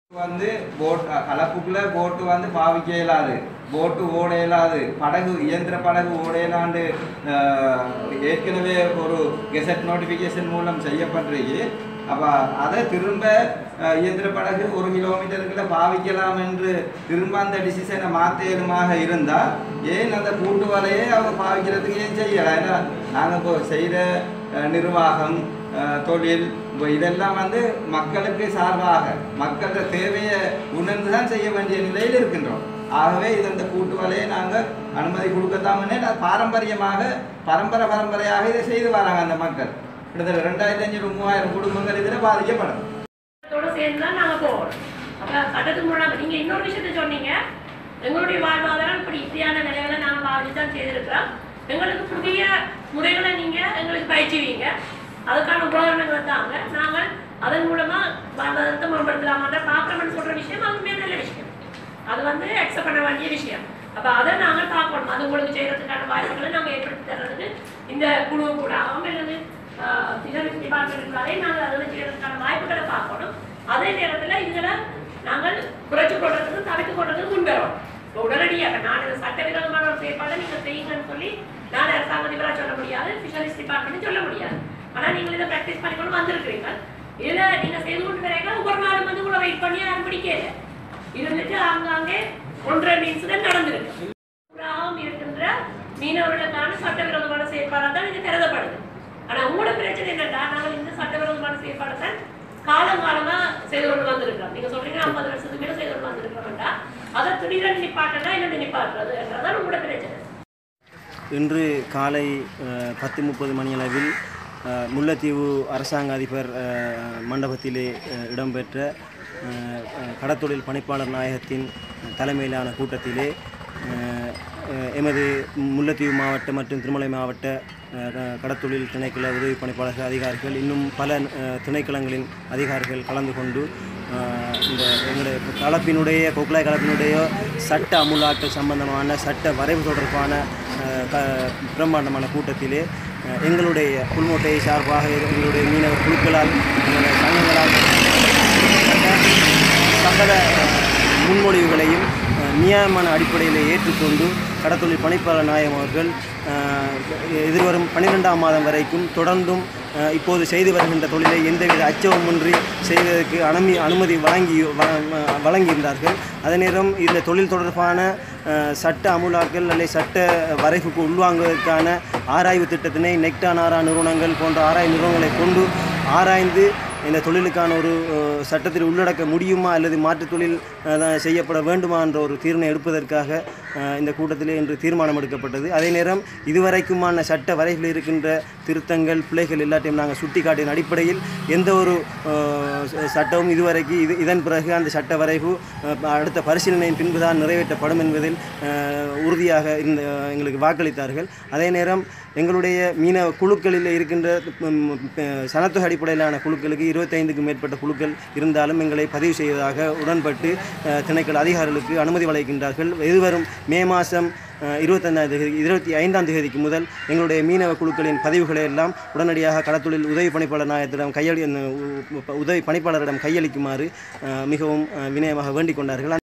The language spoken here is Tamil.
வந்து போட் கலப்புக்குள்ள போட்டு வந்து பாவிக்க இயலாது போட்டு ஓட இயலாது படகு இயந்திர படகு ஓட இயலாண்டு அஹ், ஏற்கனவே ஒரு கெசட் நோட்டிஃபிகேஷன் மூலம் செய்யப்பட்டிருக்கு அப்போ அதை திரும்ப அஹ், இயந்திர படகு ஒரு கிலோமீட்டருக்குள்ள பாவிக்கலாம் என்று திரும்ப அந்த டிசிஷனை மாற்றேனுமாக இருந்தால் ஏன் அந்த கூட்டு வலையை அவங்க பாவிக்கிறதுக்கு ஏன் செய்யலாம் ஏன்னா நாங்கள் இப்போ செய்கிற நிர்வாகம் அஹ், தொழில் இப்போ இதெல்லாம் வந்து மக்களுக்கு சார்பாக மக்களோட தேவையை உணர்ந்து தான் செய்ய வேண்டிய நிலையில் இருக்கின்றோம் ஆகவே இது அந்த கூட்டு வலையை நாங்கள் அனுமதி கொடுக்கத்தாமனே நான் பாரம்பரியமாக பரம்பரை பரம்பரையாக இதை செய்து வராங்க அந்த மக்கள் கிட்டத்தட்ட ரெண்டாயிரத்தி அஞ்சூறு மூவாயிரம் குடும்பங்கள் இதில் பாதிக்கப்படும் அதோட சேர்ந்து தான் நாங்கள் போவோம் அப்போ சட்டத்துக்கு முன்னாடி நீங்கள் இன்னொரு விஷயத்த சொன்னீங்க எங்களுடைய வாழ்வாதாரம் இப்படி இப்படியான நிலைகளை நாங்கள் பாதிச்சு தான் செய்திருக்கிறோம் எங்களுக்கு புதிய முறைகளை நீங்கள் எங்களுக்கு பயிற்சிவீங்க அதுக்கான உபகரணங்களை தாங்க நாங்கள் அதன் மூலமாக வாழ்வாதாரத்தை மேம்படுத்தலாமான்ற பார்க்குறோம்னு சொல்கிற விஷயம் அது உண்மையாக நல்ல விஷயம் அது வந்து அக்செப்ட் பண்ண வேண்டிய விஷயம் அப்போ அதை நாங்கள் பார்க்கணும் அது உங்களுக்கு செய்கிறதுக்கான வாய்ப்புகளை நாங்கள் ஏற்படுத்தி தர்றதுக்கு இந்த குழு கூட அவங்க அல்லது ஃபினான்ஸ் டிபார்ட்மெண்ட்னாலே நாங்கள் அதில் செய்கிறதுக்கான வாய்ப்புகளை பார்க்கணும் அதே நேரத்தில் இதில் நாங்கள் குறைச்சு கொள்றதுக்கு தடுத்து கொள்றதுக்கு முன்வரோம் இப்போ உடனடியாக நான் இந்த சட்டவிரோதமான ஒரு செயற்பாடை நீங்கள் செய்யுங்கன்னு சொல்லி நான் அரசாங்க அதிபராக சொல்ல முடியாது ஃபிஷரிஸ் டிபார்ட்மெண்ட் சொல்ல முடியாது ஆனால் நீங்கள் இதை ப்ராக்டிஸ் பண்ணிக்கொண்டு வந்திருக்கிறீங்க இதில் நீங்கள் செய்து கொண்டு வரீங்க ஒவ்வொரு நாளும் வந்து கூட வெயிட் பண்ணி யாரும் பிடிக்கல இருந்துட்டு ஆங்காங்கே ஒன்றரை இன்சிடென்ட் நடந்திருக்கு புறாவும் இருக்கின்ற மீனவர்களுக்கான சட்டவிரோதமான செயற்பாடாக தான் இது கருதப்படுது ஆனா உங்களோட பிரச்சனை என்னன்னா நாங்கள் இந்த சட்டவிரோதமான செயற்பாடை தான் காலம் காலமா செய்து கொண்டு வந்திருக்கிறோம் நீங்க சொல்றீங்க ஐம்பது வருஷத்துக்கு மேல செய்து கொண்டு வந்திருக்கிறோம்டா அதை திடீரென்று நிப்பாட்டினா என்னென்னு நிப்பாட்டுறது என்றதான் உங்களோட பிரச்சனை இன்று காலை அஹ், பத்து முப்பது மணியளவில் அஹ், முல்லைத்தீவு அரசாங்க அதிபர் அஹ், மண்டபத்திலே அஹ், இடம்பெற்ற அஹ், அஹ், கடத்தொழில் பணிப்பாளர் நாயகத்தின் தலைமையிலான கூட்டத்திலே அஹ், அஹ், எமது முல்லைத்தீவு மாவட்ட மற்றும் திருமலை மாவட்ட அஹ், க- கடத்தொழில் திணைக்கள உதவி பணிப்பாளர்கள் அதிகாரிகள் இன்னும் பல அஹ், திணைக்களங்களின் அதிகாரிகள் கலந்து கொண்டு அஹ், இந்த எங்களுடைய கலப்பினுடைய கொக்குலாய் கலப்பினுடைய சட்ட அமுலாக்கல் சம்பந்தமான சட்ட வரைவு தொடர்பான அஹ், க பிரம்மாண்டமான கூட்டத்திலே அஹ், எங்களுடைய புல்மோட்டையை சார்பாக எங்களுடைய மீனவர் குழுக்களால் எங்களுடைய சங்கங்களால் சகல அஹ், முன்மொழிவுகளையும் அஹ், நியாயமான அடிப்படையில் ஏற்றுக்கொண்டு கடத்தொழில் பணிப்பாளர் நாயகம் அவர்கள் அஹ், எதிர்வரும் பன்னிரெண்டாம் மாதம் வரைக்கும் தொடர்ந்தும் அஹ், இப்போது செய்து வருகின்ற தொழிலை எந்தவித அச்சமுமின்றி செய்வதற்கு அனுமதி அனுமதி வழங்கி வ- வழங்கியிருந்தார்கள் அதே நேரம் இந்த தொழில் தொடர்பான அஹ், சட்ட அமுலாக்கல் அல்லது சட்ட வரைவுக்கு உள்வாங்குவதற்கான ஆராய்வு திட்டத்தினை நெக்டா நாரா நிறுவனங்கள் போன்ற ஆராய்வு நிறுவனங்களை கொண்டு ஆராய்ந்து இந்த தொழிலுக்கான ஒரு அஹ், சட்டத்தில் உள்ளடக்க முடியுமா அல்லது மாற்றுத் தொழில் அஹ், தான் செய்யப்பட வேண்டுமா என்ற ஒரு தீர்மானம் எடுப்பதற்காக அஹ், இந்த கூட்டத்திலே இன்று தீர்மானம் எடுக்கப்பட்டது அதே நேரம் இதுவரைக்குமான சட்ட வரைவில் இருக்கின்ற திருத்தங்கள் பிழைகள் எல்லாத்தையும் நாங்கள் சுட்டிக்காட்டின அடிப்படையில் எந்த ஒரு அஹ், ச- சட்டமும் இதுவரைக்கு இது இதன் பிறகு அந்த சட்ட வரைவு அஹ், அடுத்த பரிசீலனையின் பின்புதான் நிறைவேற்றப்படும் என்பதில் அஹ், உறுதியாக இந்த எங்களுக்கு வாக்களித்தார்கள் அதே நேரம் எங்களுடைய மீனவ குழுக்களில் இருக்கின்ற ம், ப- சனத்தொகை அடிப்படையிலான குழுக்களுக்கு இருபத்தைந்துக்கும் மேற்பட்ட குழுக்கள் இருந்தாலும் எங்களை பதிவு செய்வதாக உடன்பட்டு அஹ், திணைக்கள அதிகாரிகளுக்கு அனுமதி வழங்குகின்றார்கள் எதிர்வரும் மே மாதம் இருபத்தைந்தாம் தேதி இருபத்தி ஐந்தாம் தேதிக்கு முதல் எங்களுடைய மீனவ குழுக்களின் பதிவுகளை எல்லாம் உடனடியாக கடத்தொழில் உதவி பணிப்பாளர் நாயகத்திடம் கையளி உ- உ- உதவி பணிப்பாளரிடம் கையளிக்குமாறு அஹ், மிகவும் அஹ், வினயமாக வேண்டிக் கொண்டார்கள்